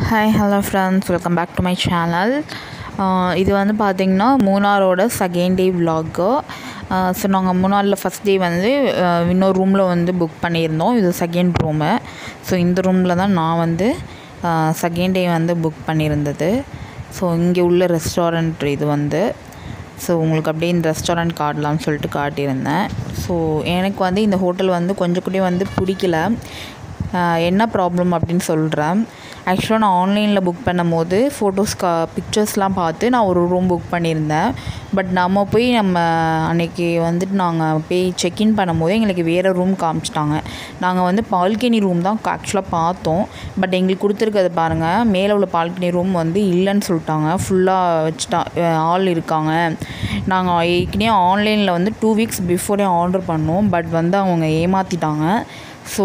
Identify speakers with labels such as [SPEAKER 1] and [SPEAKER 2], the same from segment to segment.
[SPEAKER 1] hi hello friends welcome back to my channel இது வந்து பார்த்திங்கன்னா மூணாரோட செகண்ட் டே விலாகு ஸோ நாங்கள் மூணாரில் ஃபஸ்ட் டே வந்து அஹ், இன்னொரு ரூமில் வந்து புக் பண்ணியிருந்தோம் இது செகண்ட் ரூமு ஸோ இந்த ரூமில் தான் நான் வந்து செகண்ட் டே வந்து புக் பண்ணியிருந்தது ஸோ இங்கே உள்ள ரெஸ்டாரண்ட் இது வந்து ஸோ உங்களுக்கு அப்படியே இந்த ரெஸ்டாரண்ட் காட்டலாம்னு சொல்லிட்டு காட்டியிருந்தேன் ஸோ எனக்கு வந்து இந்த ஹோட்டல் வந்து கொஞ்சம் கூட வந்து பிடிக்கல ஆஹ் என்ன ப்ராப்ளம் அப்படின்னு சொல்கிறேன் ஆக்சுவலாக நான் ஆன்லைனில் புக் பண்ணும்போது ஃபோட்டோஸ் கா பிக்சர்ஸ்லாம் பார்த்து நான் ஒரு ரூம் புக் பண்ணியிருந்தேன் பட் நம்ம போய் நம்ம அன்னைக்கு வந்துட்டு நாங்கள் போய் செக்இன் பண்ணும்போது எங்களுக்கு வேறு ரூம் காமிச்சிட்டாங்க நாங்கள் வந்து பால்கனி ரூம் தான் ஆக்சுவலாக பார்த்தோம் பட் எங்களுக்கு கொடுத்துருக்கிறது பாருங்கள் மேலே உள்ள பால்கனி ரூம் வந்து இல்லைன்னு சொல்லிட்டாங்க ஃபுல்லாக வச்சுட்டா அஹ் ஆள் இருக்காங்க நாங்கள் ஏற்கனவே ஆன்லைனில் வந்து டூ வீக்ஸ் பிஃபோரே ஆர்டர் பண்ணோம் பட் வந்து அவங்க ஏமாற்றிட்டாங்க ஸோ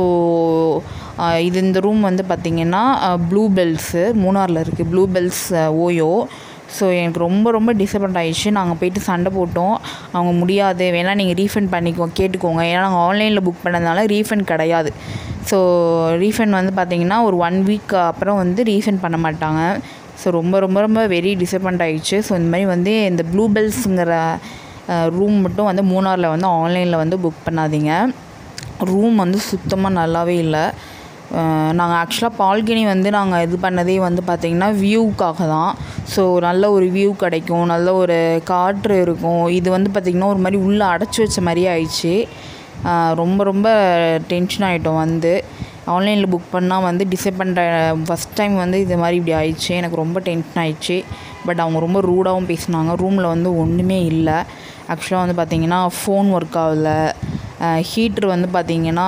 [SPEAKER 1] இது இந்த ரூம் வந்து பார்த்திங்கன்னா ப்ளூ பெல்ஸு மூணாரில் இருக்குது ப்ளூ பெல்ஸ் ஓயோ ஸோ எனக்கு ரொம்ப ரொம்ப டிசப்பாயிண்ட் ஆயிடுச்சு நாங்கள் போயிட்டு சண்டை போட்டோம் அவங்க முடியாது வேணால் நீங்கள் ரீஃபண்ட் பண்ணிக்கோ கேட்டுக்கோங்க ஏன்னா நாங்கள் ஆன்லைனில் புக் பண்ணதுனால ரீஃபண்ட் கிடையாது ஸோ ரீஃபண்ட் வந்து பார்த்திங்கன்னா ஒரு ஒன் வீக் அப்புறம் வந்து ரீஃபண்ட் பண்ண மாட்டாங்க ஸோ ரொம்ப ரொம்ப ரொம்ப வெரி டிசப்பாயிண்ட் ஆயிடுச்சு ஸோ இந்த மாதிரி வந்து இந்த ப்ளூ பெல்ஸுங்கிற ரூம் மட்டும் வந்து மூணாரில் வந்து ஆன்லைனில் வந்து புக் பண்ணாதீங்க ரூம் வந்து சுத்தமாக நல்லாவே இல்லை நாங்கள் ஆக்சுவலாக பால்கனி வந்து நாங்கள் இது பண்ணதே வந்து பார்த்திங்கன்னா வியூக்காக தான் ஸோ நல்ல ஒரு வியூ கிடைக்கும் நல்ல ஒரு காற்று இருக்கும் இது வந்து பார்த்திங்கன்னா ஒரு மாதிரி உள்ளே அடைச்சி வச்ச மாதிரியே ஆயிடுச்சு ஆஹ் ரொம்ப ரொம்ப டென்ஷன் ஆகிட்டோம் வந்து ஆன்லைனில் புக் பண்ணால் வந்து டிசப்பாயிண்ட் ஃபஸ்ட் டைம் வந்து இது மாதிரி இப்படி ஆயிடுச்சு எனக்கு ரொம்ப டென்ஷன் ஆயிடுச்சு பட் அவங்க ரொம்ப ரூடாகவும் பேசினாங்க ரூமில் வந்து ஒன்றுமே இல்லை ஆக்சுவலாக வந்து பார்த்திங்கன்னா ஃபோன் ஒர்க் ஆகல ஹீட்ரு வந்து பார்த்திங்கன்னா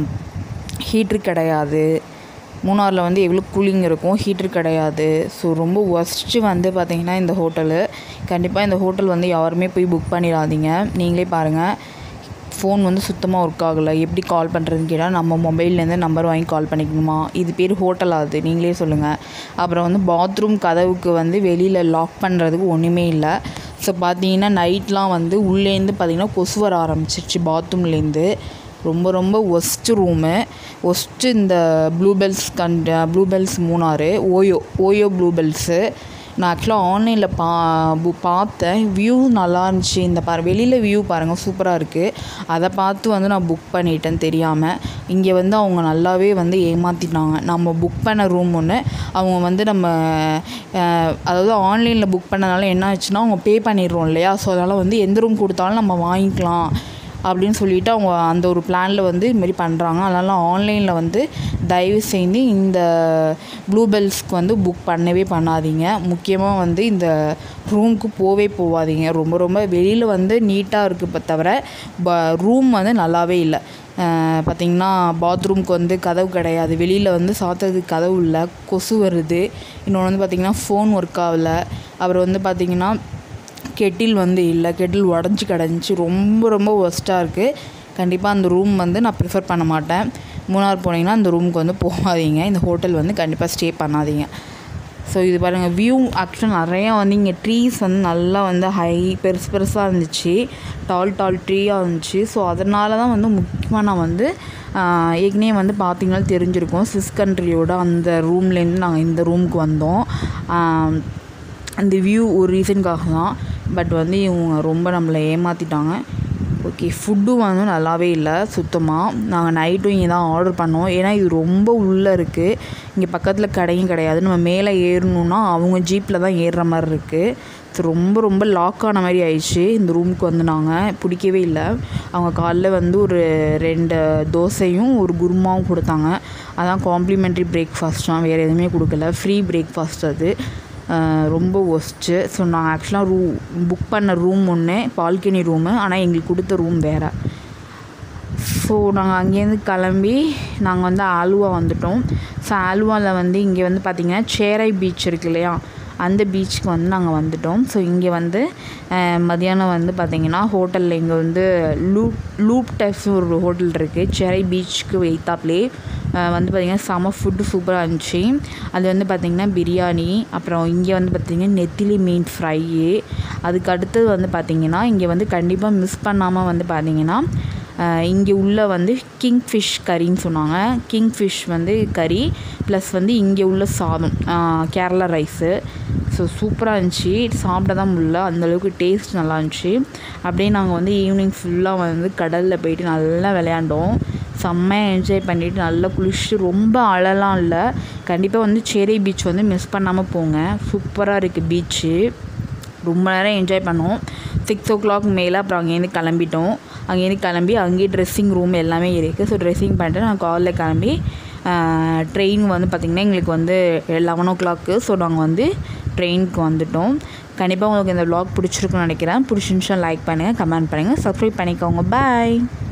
[SPEAKER 1] ஹீட்ரு கிடையாது மூணாரில் வந்து எவ்வளோ கூலிங் இருக்கும் ஹீட்ரு கிடையாது ஸோ ரொம்ப ஒஸ்ட்டு வந்து பார்த்திங்கன்னா இந்த ஹோட்டலு கண்டிப்பாக இந்த ஹோட்டல் வந்து யாருமே போய் புக் பண்ணிடாதீங்க நீங்களே பாருங்கள் ஃபோன் வந்து சுத்தமாக ஒர்க் ஆகலை எப்படி கால் பண்ணுறதுன்னு கேட்டால் நம்ம மொபைல்லேருந்து நம்பர் வாங்கி கால் பண்ணிக்கணுமா இது பேர் ஹோட்டல் ஆகுது நீங்களே சொல்லுங்கள் அப்புறம் வந்து பாத்ரூம் கதவுக்கு வந்து வெளியில் லாக் பண்ணுறதுக்கு ஒன்றுமே இல்லை ஸோ பார்த்தீங்கன்னா நைட்லாம் வந்து உள்ளேருந்து பார்த்தீங்கன்னா கொசு வர ஆரம்பிச்சிருச்சு பாத்ரூம்லேருந்து ரொம்ப ரொம்ப ஒஸ்ட்டு ரூமு ஒஸ்ட்டு இந்த ப்ளூபெல்ஸ் கண் Bluebells Munnar OYO OYO Bluebells நான் ஆக்சுவலாக ஆன்லைனில் பா பு பார்த்தேன் வியூ நல்லா இருந்துச்சு இந்த பாரு வெளியில் வியூ பாருங்கள் சூப்பராக இருக்குது அதை பார்த்து வந்து நான் புக் பண்ணிட்டேன் தெரியாமல் இங்கே வந்து அவங்க நல்லாவே வந்து ஏமாற்றிட்டாங்க நம்ம புக் பண்ண ரூம் ஒன்று அவங்க வந்து நம்ம அஹ், அதாவது ஆன்லைனில் புக் பண்ணனால என்ன ஆச்சுன்னா அவங்க பே பண்ணிடுறோம் இல்லையா ஸோ அதனால் வந்து எந்த ரூம் கொடுத்தாலும் நம்ம வாங்கிக்கலாம் அப்படின்னு சொல்லிட்டு அவங்க அந்த ஒரு பிளானில் வந்து இதுமாரி பண்ணுறாங்க அதனால் ஆன்லைனில் வந்து தயவு செய்து இந்த ப்ளூபெல்ஸ்க்கு வந்து புக் பண்ணவே பண்ணாதீங்க முக்கியமாக வந்து இந்த ரூமுக்கு போவே போகாதீங்க ரொம்ப ரொம்ப வெளியில் வந்து நீட்டாக இருக்குது தவிர ப ரூம் வந்து நல்லாவே இல்லை பார்த்திங்கன்னா பாத்ரூம்க்கு வந்து கதவு கிடையாது வெளியில் வந்து சாத்துறதுக்கு கதவு இல்லை கொசு வருது இன்னொன்று வந்து பார்த்திங்கன்னா ஃபோன் ஒர்க் ஆகலை அப்புறம் வந்து பார்த்திங்கன்னா கெட்டில் வந்து இல்லை கெட்டில் உடஞ்சி கிடந்துச்சு ரொம்ப ரொம்ப ஒஸ்ட்டாக இருக்குது கண்டிப்பாக அந்த ரூம் வந்து நான் ப்ரிஃபர் பண்ண மாட்டேன் மூணார் போனீங்கன்னா அந்த ரூமுக்கு வந்து போகாதீங்க இந்த ஹோட்டல் வந்து கண்டிப்பாக ஸ்டே பண்ணாதீங்க ஸோ இது பாருங்கள் வியூ ஆக்சுவலாக நிறையா வந்து இங்கே ட்ரீஸ் வந்து நல்லா வந்து ஹை பெருசு பெருசாக இருந்துச்சு டால் டால் ட்ரீயாக இருந்துச்சு ஸோ அதனால தான் வந்து முக்கியமாக நான் வந்து ஆஹ், ஏற்கனவே வந்து பார்த்தீங்கன்னா தெரிஞ்சிருக்கும் சிஸ் கண்ட்ரியோட அந்த ரூம்லேருந்து நாங்கள் இந்த ரூமுக்கு வந்தோம் ஆஹ், அந்த வியூ ஒரு ரீசனுக்காக தான் பட் வந்து இவங்க ரொம்ப நம்மளை ஏமாற்றிட்டாங்க ஓகே ஃபுட்டும் வந்து நல்லாவே இல்லை சுத்தமாக நாங்கள் நைட்டும் இங்கே தான் ஆர்டர் பண்ணோம் ஏன்னா இது ரொம்ப உள்ளே இருக்குது இங்கே பக்கத்தில் கடையும் கிடையாது நம்ம மேலே ஏறணுன்னா அவங்க ஜீப்பில் தான் ஏறுற மாதிரி இருக்குது ஸோ ரொம்ப ரொம்ப லாக் ஆன மாதிரி ஆயிடுச்சு இந்த ரூமுக்கு வந்து நாங்கள் பிடிக்கவே இல்லை அவங்க காலைல வந்து ஒரு ரெண்டு தோசையும் ஒரு குருமாவும் கொடுத்தாங்க அதான் காம்ப்ளிமெண்ட்ரி பிரேக்ஃபாஸ்ட் தான் வேறு எதுவுமே கொடுக்கல ஃப்ரீ பிரேக்ஃபாஸ்ட் அது அஹ் ரொம்ப ஒஸ்ட்டு ஸோ நான் ஆக்சுவலாக ரூ புக் பண்ண ரூம் ஒன்று பால்கனி ரூமு ஆனால் எங்களுக்கு கொடுத்த ரூம் வேறு ஸோ நாங்கள் அங்கேருந்து கிளம்பி நாங்கள் வந்து ஆலுவா வந்துட்டோம் ஸோ ஆலுவாவில் வந்து இங்கே வந்து பார்த்திங்கன்னா சேரை பீச் இருக்கு இல்லையா அந்த பீச்சுக்கு வந்து நாங்கள் வந்துட்டோம் ஸோ இங்கே வந்து அஹ், மதியானம் வந்து பார்த்திங்கன்னா ஹோட்டலில் இங்கே வந்து லூப் லூப் டெஃப்ஸ் ஒரு ஹோட்டல் இருக்குது சேரை பீச்சுக்கு வெய்த்தாப்லே வந்து பார்த்திங்கன்னா செம ஃபுட்டு சூப்பராக இருந்துச்சு அது வந்து பார்த்திங்கன்னா பிரியாணி அப்புறம் இங்கே வந்து பார்த்திங்கன்னா நெத்திலி மீன் ஃப்ரையு அதுக்கு அடுத்தது வந்து பார்த்திங்கன்னா இங்கே வந்து கண்டிப்பாக மிஸ் பண்ணாமல் வந்து பார்த்திங்கன்னா இங்கே உள்ள வந்து கிங் ஃபிஷ் கறின்னு சொன்னாங்க கிங் ஃபிஷ் வந்து கறி ப்ளஸ் வந்து இங்கே உள்ள சாதம் ஆஹ் கேரளா ரைஸு ஸோ சூப்பராக இருந்துச்சு சாப்பிட தான் முடியல அந்தளவுக்கு டேஸ்ட் நல்லா இருந்துச்சு அப்படியே நாங்கள் வந்து ஈவினிங் ஃபுல்லாக வந்து கடலில் போயிட்டு நல்லா விளையாண்டோம் செம்மையாக என்ஜாய் பண்ணிவிட்டு நல்லா குளிச்சுட்டு ரொம்ப அழலாம் இல்லை கண்டிப்பாக வந்து சேரி பீச் வந்து மிஸ் பண்ணாமல் போங்க சூப்பராக இருக்குது பீச்சு ரொம்ப நேரம் என்ஜாய் பண்ணோம் சிக்ஸ் ஓ கிளாக் மேலே அப்புறம் அங்கேருந்து கிளம்பிட்டோம் அங்கேருந்து கிளம்பி அங்கேயே ட்ரெஸ்ஸிங் ரூம் எல்லாமே இருக்குது ஸோ ட்ரெஸ்ஸிங் பண்ணிட்டு நான் காலில் கிளம்பி ட்ரெயின் வந்து பார்த்திங்கன்னா எங்களுக்கு வந்து லெவன் ஓ கிளாக்கு ஸோ நாங்கள் வந்து ட்ரெயினுக்கு வந்துட்டோம் கண்டிப்பாக உங்களுக்கு இந்த vlog பிடிச்சிருக்குன்னு நினைக்கிறேன் பிடிச்சிருந்துச்சுன்னா லைக் பண்ணுங்கள் கமெண்ட் பண்ணுங்கள் சப்ஸ்கிரைப் பண்ணிக்கோங்க பாய்